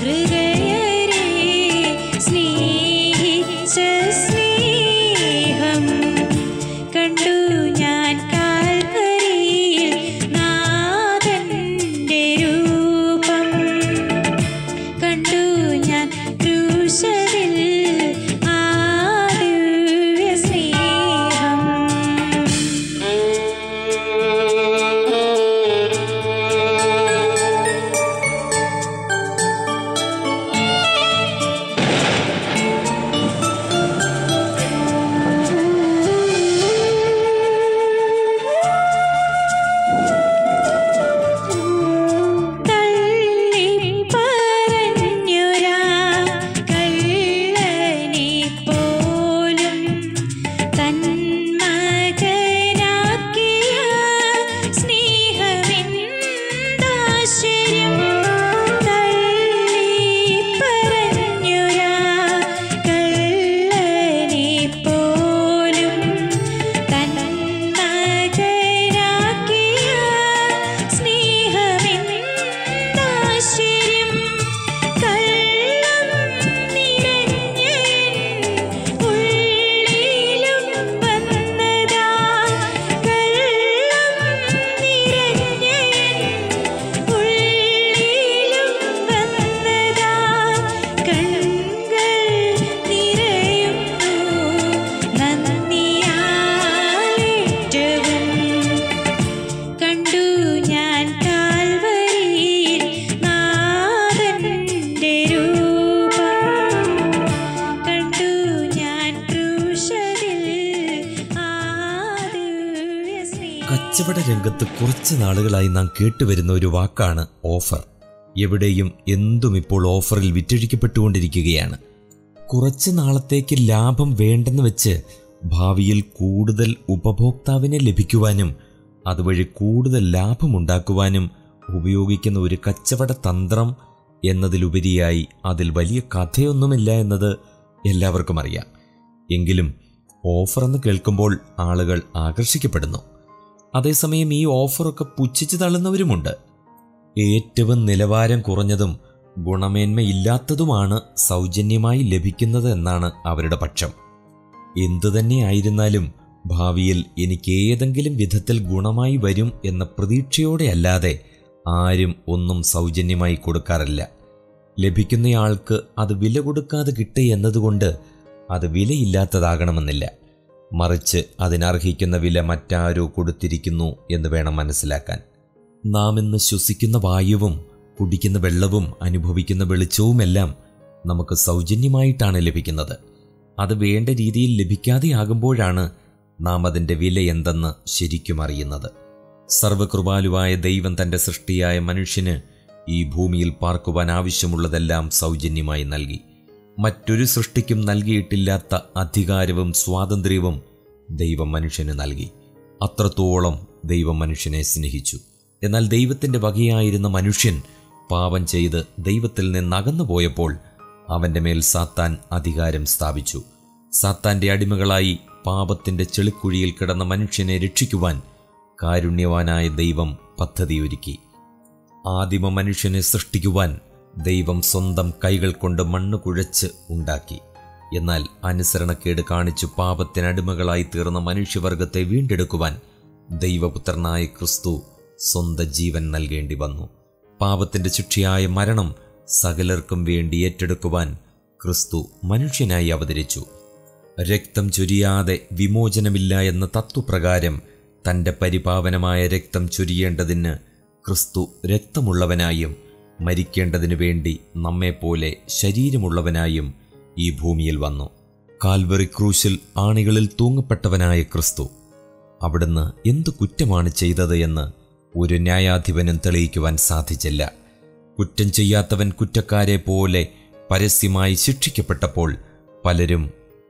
ഹൃദയരെ സ്നേഹിച്ച സ്നേഹം കണ്ടു ഞാൻ കാൽവരിയിൽ നാഥന്റെ രൂപം കണ്ടു ഞാൻ ക്രൂശരിൽ ആ ദിവ്യ സ്നേഹം തള്ളിപ്പറഞ്ഞൊരാ കള്ളനെ പോലും തൻ മകനാക്കിയ സ്നേഹമെന്താശ്ചര്യം തള്ളിപ്പറഞ്ഞൊരാ കള്ളനെ പോലും തൻ മകനാക്കിയ സ്നേഹമെന്താശ്ചര്യം കള്ളം നിറഞ്ഞ ഉള്ളിലും വന്നതാ കള്ളം നിറഞ്ഞ ഉള്ളിലും വന്നതാ കണ്ണുകൾ നിറയുന്നു നന്ദിയാലേറ്റവും കണ്ടു ഞാൻ കാൽവരിയിൽ നാഥന്റെ രൂപം കണ്ടു ഞാൻ ക്രൂശരിൽ ആ ദിവ്യ സ്നേഹം കച്ചവട രംഗത്ത് കുറച്ച് നാളുകളായി നാം കേട്ടുവരുന്ന ഒരു വാക്കാണ് ഓഫർ എവിടെയും എന്തും ഇപ്പോൾ ഓഫറിൽ വിറ്റഴിക്കപ്പെട്ടുകൊണ്ടിരിക്കുകയാണ് കുറച്ച് നാളത്തേക്ക് ലാഭം വേണ്ടെന്ന് വെച്ച് ഭാവിയിൽ കൂടുതൽ ഉപഭോക്താവിനെ ലഭിക്കുവാനും അതുവഴി കൂടുതൽ ലാഭമുണ്ടാക്കുവാനും ഉപയോഗിക്കുന്ന ഒരു കച്ചവട തന്ത്രം എന്നതിലുപരിയായി അതിൽ വലിയ കഥയൊന്നുമില്ല എന്നത് എല്ലാവർക്കും അറിയാം എങ്കിലും ഓഫർ എന്ന് കേൾക്കുമ്പോൾ ആളുകൾ ആകർഷിക്കപ്പെടുന്നു അതേസമയം ഈ ഓഫറൊക്കെ പുച്ഛിച്ചു തള്ളുന്നവരുമുണ്ട് ഏറ്റവും നിലവാരം കുറഞ്ഞതും ഗുണമേന്മയില്ലാത്തതുമാണ് സൗജന്യമായി ലഭിക്കുന്നത് എന്നാണ് അവരുടെ പക്ഷം എന്തുതന്നെയായിരുന്നാലും ഭാവിയിൽ എനിക്ക് ഏതെങ്കിലും വിധത്തിൽ ഗുണമായി വരും എന്ന പ്രതീക്ഷയോടെയല്ലാതെ ആരും ഒന്നും സൗജന്യമായി കൊടുക്കാറില്ല ലഭിക്കുന്നയാൾക്ക് അത് വില കൊടുക്കാതെ കിട്ടി എന്നതുകൊണ്ട് അത് വിലയില്ലാത്തതാകണമെന്നില്ല മറിച്ച് അതിനർഹിക്കുന്ന വില മറ്റാരോ കൊടുത്തിരിക്കുന്നു എന്ന് വേണം മനസ്സിലാക്കാൻ നാം ഇന്ന് ശ്വസിക്കുന്ന വായുവും കുടിക്കുന്ന വെള്ളവും അനുഭവിക്കുന്ന വെളിച്ചവുമെല്ലാം നമുക്ക് സൗജന്യമായിട്ടാണ് ലഭിക്കുന്നത് അത് വേണ്ട രീതിയിൽ ലഭിക്കാതെയാകുമ്പോഴാണ് നാം അതിൻ്റെ വില എന്തെന്ന് ശരിക്കും അറിയുന്നത് സർവകൃപാലുവായ ദൈവം തൻ്റെ സൃഷ്ടിയായ മനുഷ്യന് ഈ ഭൂമിയിൽ പാർക്കുവാൻ ആവശ്യമുള്ളതെല്ലാം സൗജന്യമായി നൽകി മറ്റൊരു സൃഷ്ടിക്കും നൽകിയിട്ടില്ലാത്ത അധികാരവും സ്വാതന്ത്ര്യവും ദൈവം മനുഷ്യന് നൽകി അത്രത്തോളം ദൈവം മനുഷ്യനെ സ്നേഹിച്ചു എന്നാൽ ദൈവത്തിൻ്റെ വകയായിരുന്ന മനുഷ്യൻ പാപം ചെയ്ത് ദൈവത്തിൽ നിന്നകന്നു പോയപ്പോൾ അവൻ്റെ മേൽ സാത്താൻ അധികാരം സ്ഥാപിച്ചു സാത്താൻ്റെ അടിമകളായി പാപത്തിൻ്റെ ചെളിക്കുഴിയിൽ കിടന്ന മനുഷ്യനെ രക്ഷിക്കുവാൻ കാരുണ്യവാനായ ദൈവം പദ്ധതിയൊരുക്കി ആദിമ മനുഷ്യനെ സൃഷ്ടിക്കുവാൻ ദൈവം സ്വന്തം കൈകൾ കൊണ്ട് മണ്ണ് കുഴച്ച് ഉണ്ടാക്കി എന്നാൽ അനുസരണക്കേട് കാണിച്ചു പാപത്തിനടിമകളായി തീർന്ന മനുഷ്യവർഗത്തെ വീണ്ടെടുക്കുവാൻ ദൈവപുത്രനായ ക്രിസ്തു സ്വന്തം ജീവൻ നൽകേണ്ടി വന്നു പാപത്തിന്റെ ശിക്ഷയായ മരണം സകലർക്കും വേണ്ടി ഏറ്റെടുക്കുവാൻ ക്രിസ്തു മനുഷ്യനായി അവതരിച്ചു രക്തം ചൊരിയാതെ വിമോചനമില്ല എന്ന തത്വപ്രകാരം തൻ്റെ പരിപാവനമായ രക്തം ചൊരിയേണ്ടതിന് ക്രിസ്തു രക്തമുള്ളവനായും മരിക്കേണ്ടതിനു വേണ്ടി നമ്മെപ്പോലെ ശരീരമുള്ളവനായും ഈ ഭൂമിയിൽ വന്നു കാൽവറി ക്രൂശിൽ ആണികളിൽ തൂങ്ങപ്പെട്ടവനായ ക്രിസ്തു അവിടുന്ന് എന്തു കുറ്റമാണ് ചെയ്തത് എന്ന് ഒരു ന്യായാധിപനും തെളിയിക്കുവാൻ സാധിച്ചില്ല കുറ്റം ചെയ്യാത്തവൻ കുറ്റക്കാരെ പോലെ പരസ്യമായി ശിക്ഷിക്കപ്പെട്ടപ്പോൾ പലരും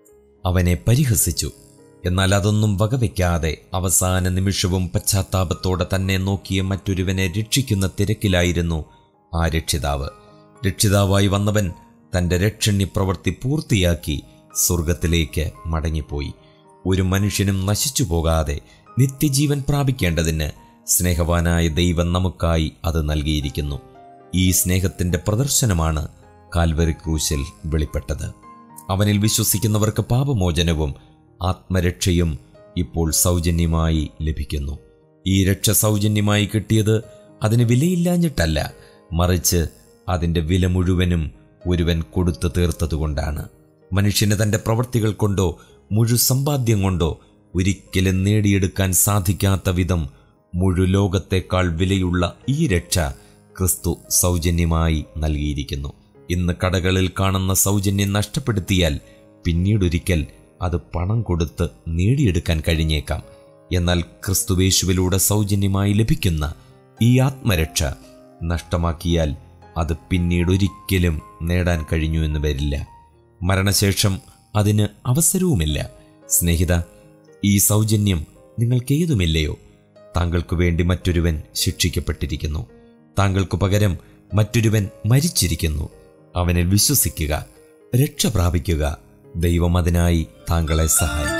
അവനെ പരിഹസിച്ചു എന്നാൽ അതൊന്നും വകവയ്ക്കാതെ അവസാന നിമിഷവും പശ്ചാത്താപത്തോടെ തന്നെ നോക്കിയ മറ്റൊരുവനെ രക്ഷിക്കുന്ന തിരക്കിലായിരുന്നു ആ രക്ഷിതാവ് രക്ഷിതാവായി വന്നവൻ തന്റെ രക്ഷണ്യ പ്രവൃത്തി പൂർത്തിയാക്കി സ്വർഗത്തിലേക്ക് മടങ്ങിപ്പോയി ഒരു മനുഷ്യനും നശിച്ചു പോകാതെ നിത്യജീവൻ പ്രാപിക്കേണ്ടതിന് സ്നേഹവാനായ ദൈവം നമുക്കായി അത് നൽകിയിരിക്കുന്നു ഈ സ്നേഹത്തിന്റെ പ്രദർശനമാണ് കാൽവരി ക്രൂശിൽ വെളിപ്പെട്ടത് അവനിൽ വിശ്വസിക്കുന്നവർക്ക് പാപമോചനവും ആത്മരക്ഷയും ഇപ്പോൾ സൗജന്യമായി ലഭിക്കുന്നു ഈ രക്ഷ സൗജന്യമായി കിട്ടിയത് അതിന് വിലയില്ലാഞ്ഞിട്ടല്ല മറിച്ച് അതിൻ്റെ വില മുഴുവനും ഒരുവൻ കൊടുത്തു തീർത്തതുകൊണ്ടാണ് മനുഷ്യന് തൻ്റെ പ്രവൃത്തികൾ കൊണ്ടോ മുഴു സമ്പാദ്യം കൊണ്ടോ ഒരിക്കലും നേടിയെടുക്കാൻ സാധിക്കാത്ത വിധം മുഴു ലോകത്തേക്കാൾ വിലയുള്ള ഈ രക്ഷ ക്രിസ്തു സൗജന്യമായി നൽകിയിരിക്കുന്നു ഇന്ന് കടകളിൽ കാണുന്ന സൗജന്യം നഷ്ടപ്പെടുത്തിയാൽ പിന്നീടൊരിക്കൽ അത് പണം കൊടുത്ത് നേടിയെടുക്കാൻ കഴിഞ്ഞേക്കാം എന്നാൽ ക്രിസ്തുവേശുവിലൂടെ സൗജന്യമായി ലഭിക്കുന്ന ഈ ആത്മരക്ഷ നഷ്ടമാക്കിയാൽ അത് പിന്നീടൊരിക്കലും നേടാൻ കഴിഞ്ഞു എന്ന് വരില്ല മരണശേഷം അതിന് അവസരവുമില്ല സ്നേഹിത ഈ സൗജന്യം നിങ്ങൾക്കേതുമില്ലയോ താങ്കൾക്കു വേണ്ടി മറ്റൊരുവൻ ശിക്ഷിക്കപ്പെട്ടിരിക്കുന്നു താങ്കൾക്കു പകരം മറ്റൊരുവൻ മരിച്ചിരിക്കുന്നു അവനിൽ വിശ്വസിക്കുക രക്ഷ പ്രാപിക്കുക ദൈവം അതിനായി താങ്കളെ സഹായിക്കും